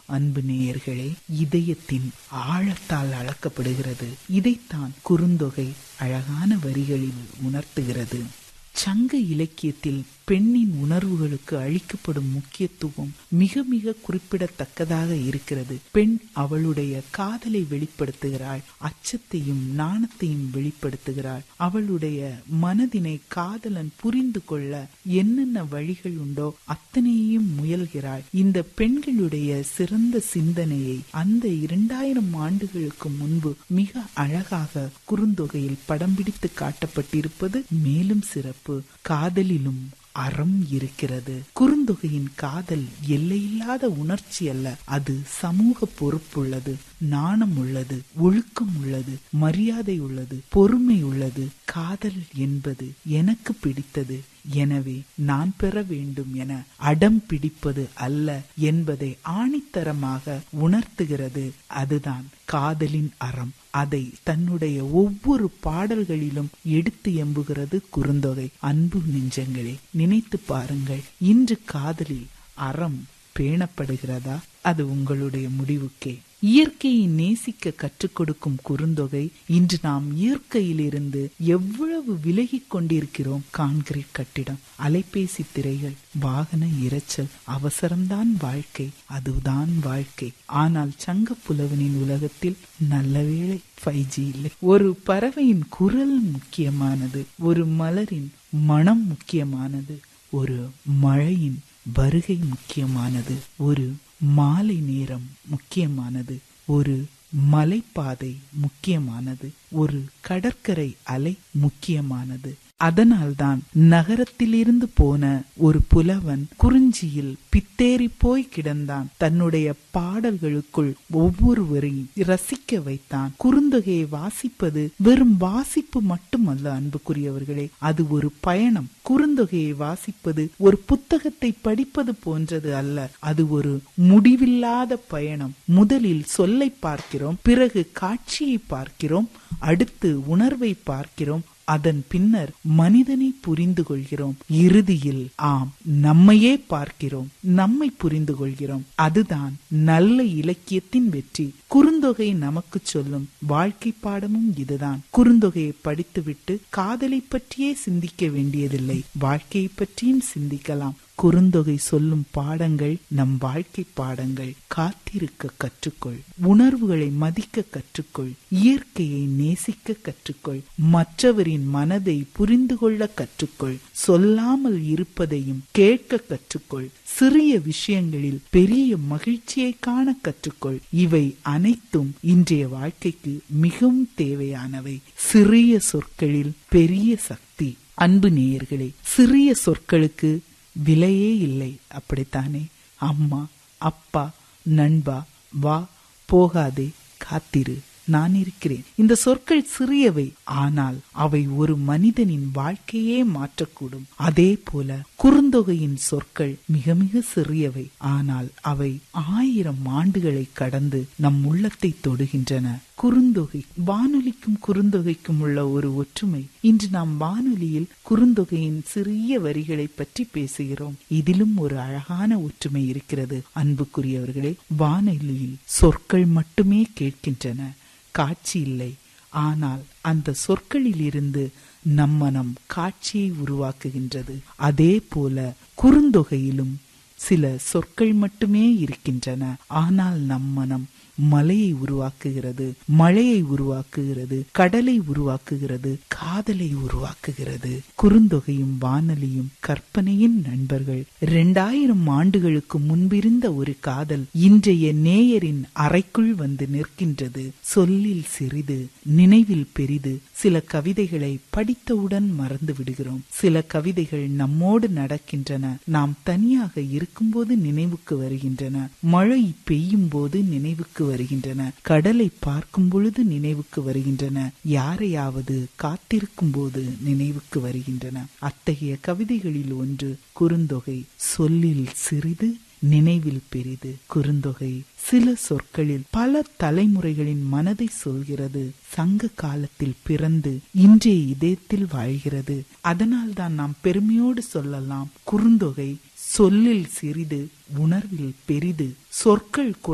அன்பு நேயர்களே இதயத்தின் ஆழத்தால் அளக்கப்படுகிறது இதைத்தான் குறுந்தொகை அழகான வரிகளில் உணர்த்துகிறது சங்க இலக்கியத்தில் பெண்ணின் உணர்வுகளுக்கு அளிக்கப்படும் முக்கியத்துவம் மிக மிக குறிப்பிடத்தக்கதாக இருக்கிறது பெண் அவளுடைய காதலை வெளிப்படுத்துகிறாள் அச்சத்தையும் நாணத்தையும் வெளிப்படுத்துகிறாள் அவளுடைய மனதினை காதலன் புரிந்து கொள்ள என்னென்ன வழிகள் உண்டோ அத்தனையும் முயல்கிறாள் இந்த பெண்களுடைய சிறந்த சிந்தனையை அந்த இரண்டாயிரம் ஆண்டுகளுக்கு முன்பு மிக அழகாக குறுந்தொகையில் படம் பிடித்து காட்டப்பட்டிருப்பது மேலும் சிறப்பு காதலிலும் அறம் இருக்கிறது குறுந்தொகையின் காதல் எல்லையில்லாத உணர்ச்சி அல்ல அது சமூக பொறுப்புள்ளது நாணம் உள்ளது ஒழுக்கம் உள்ளது மரியாதை உள்ளது பொறுமை உள்ளது காதல் என்பது எனக்கு பிடித்தது எனவே நான் பெற வேண்டும் என அடம் பிடிப்பது அல்ல என்பதை ஆணித்தரமாக உணர்த்துகிறது அதுதான் காதலின் அறம் அதை தன்னுடைய ஒவ்வொரு பாடல்களிலும் எடுத்து எம்புகிறது குறுந்தொகை அன்பு நெஞ்சங்களே நினைத்து பாருங்கள் இன்று காதலில் அறம் பேணப்படுகிறதா அது உங்களுடைய முடிவுக்கே இயற்கையை நேசிக்க கற்றுக் கொடுக்கும் குறுந்தொகை இன்று நாம் இயற்கையிலிருந்து எவ்வளவு விலகிக் கொண்டிருக்கிறோம் கான்கிரீட் கட்டிடம் அலைபேசி திரைகள் வாகன இரைச்சல் அவசரம்தான் வாழ்க்கை அதுதான் வாழ்க்கை ஆனால் சங்க புலவனின் உலகத்தில் நல்லவேளை ஃபைவ் ஜி இல்லை ஒரு பறவையின் குரல் முக்கியமானது ஒரு மலரின் மனம் முக்கியமானது ஒரு மழையின் வருகை முக்கியமானது ஒரு மாலை நேரம் முக்கியமானது ஒரு மலைப்பாதை முக்கியமானது ஒரு கடற்கரை அலை முக்கியமானது அதனால்தான் நகரத்திலிருந்து போன ஒரு புலவன் குறிஞ்சியில் பித்தேறி போய் கிடந்தான் தன்னுடைய பாடல்களுக்குள் ஒவ்வொருவரையும் ரசிக்க வைத்தான் குறுந்தொகையை வாசிப்பது வெறும் வாசிப்பு மட்டுமல்ல அன்புக்குரியவர்களே அது ஒரு பயணம் குறுந்தொகையை வாசிப்பது ஒரு புத்தகத்தை படிப்பது போன்றது அல்ல அது ஒரு முடிவில்லாத பயணம் முதலில் சொல்லை பார்க்கிறோம் பிறகு காட்சியை பார்க்கிறோம் அடுத்து உணர்வை பார்க்கிறோம் அதன் பின்னர் மனிதனை புரிந்து கொள்கிறோம் இறுதியில் ஆம் நம்மையே பார்க்கிறோம் நம்மை புரிந்து கொள்கிறோம் அதுதான் நல்ல இலக்கியத்தின் வெற்றி குறுந்தொகை நமக்கு சொல்லும் வாழ்க்கை பாடமும் இதுதான் குறுந்தொகையை படித்துவிட்டு காதலை பற்றியே சிந்திக்க வேண்டியதில்லை வாழ்க்கையை பற்றியும் சிந்திக்கலாம் குறுந்தொகை சொல்லும் பாடங்கள் நம் வாழ்க்கை பாடங்கள் காத்திருக்க கற்றுக்கொள் உணர்வுகளை மதிக்க கற்றுக்கொள் இயற்கையை நேசிக்க கற்றுக்கொள் மற்றவரின் மனதை புரிந்து கொள்ள கற்றுக்கொள் சொல்லாமல் இருப்பதையும் கேட்க கற்றுக்கொள் சிறிய விஷயங்களில் பெரிய மகிழ்ச்சியை காண கற்றுக்கொள் இவை அனைத்தும் இன்றைய வாழ்க்கைக்கு மிகவும் தேவையானவை சிறிய சொற்களில் பெரிய சக்தி அன்பு நேயர்களே சிறிய சொற்களுக்கு விலையே இல்லை அப்படித்தானே அம்மா அப்பா நண்பா வா போகாதே காத்திரு நான் இருக்கிறேன் இந்த சொற்கள் சிறியவை ஆனால் அவை ஒரு மனிதனின் வாழ்க்கையே மாற்றக்கூடும் அதே போல குறுந்தொகையின் சொற்கள் மிக மிக சிறியவை ஆனால் அவை ஆயிரம் ஆண்டுகளை கடந்து நம் உள்ளத்தை தொடுகின்றன குறுந்தொகை வானொலிக்கும் குறுந்தொகைக்கும் உள்ள ஒரு ஒற்றுமை இன்று நாம் வானொலியில் குறுந்தொகையின் சிறிய வரிகளை பற்றி பேசுகிறோம் இதிலும் ஒரு அழகான ஒற்றுமை இருக்கிறது அன்புக்குரியவர்களே வானொலியில் சொற்கள் மட்டுமே கேட்கின்றன காட்சி இல்லை ஆனால் அந்த சொற்களில் இருந்து நம் மனம் காட்சியை உருவாக்குகின்றது அதே போல குறுந்தொகையிலும் சில சொற்கள் மட்டுமே இருக்கின்றன ஆனால் நம் மனம் மலையை உருவாக்குகிறது மழையை உருவாக்குகிறது கடலை உருவாக்குகிறது காதலை உருவாக்குகிறது குறுந்தொகையும் வானொலியும் கற்பனையின் நண்பர்கள் இரண்டாயிரம் ஆண்டுகளுக்கு முன்பிருந்த ஒரு காதல் இன்றைய நேயரின் அறைக்குள் வந்து நிற்கின்றது சொல்லில் சிறிது நினைவில் பெரிது சில கவிதைகளை படித்தவுடன் மறந்து விடுகிறோம் சில கவிதைகள் நம்மோடு நடக்கின்றன நாம் தனியாக இருக்கும்போது நினைவுக்கு வருகின்றன மழை பெய்யும் போது நினைவுக்கு வருகின்றன கடலை பார்க்கும் பொழுது நினைவுக்கு வருகின்றன யாரையாவது காத்திருக்கும் போது நினைவுக்கு வருகின்றன அத்தகைய கவிதைகளில் ஒன்று குறுந்தொகை சொல்லில் சிறிது நினைவில் பெரிது குறுந்தொகை சில சொற்களில் பல தலைமுறைகளின் மனதை சொல்கிறது சங்க காலத்தில் பிறந்து இன்றைய இதயத்தில் வாழ்கிறது அதனால்தான் நாம் பெருமையோடு சொல்லலாம் குறுந்தொகை சொல்லில் சிறிது உணர்வில் பெரிது சொற்கள்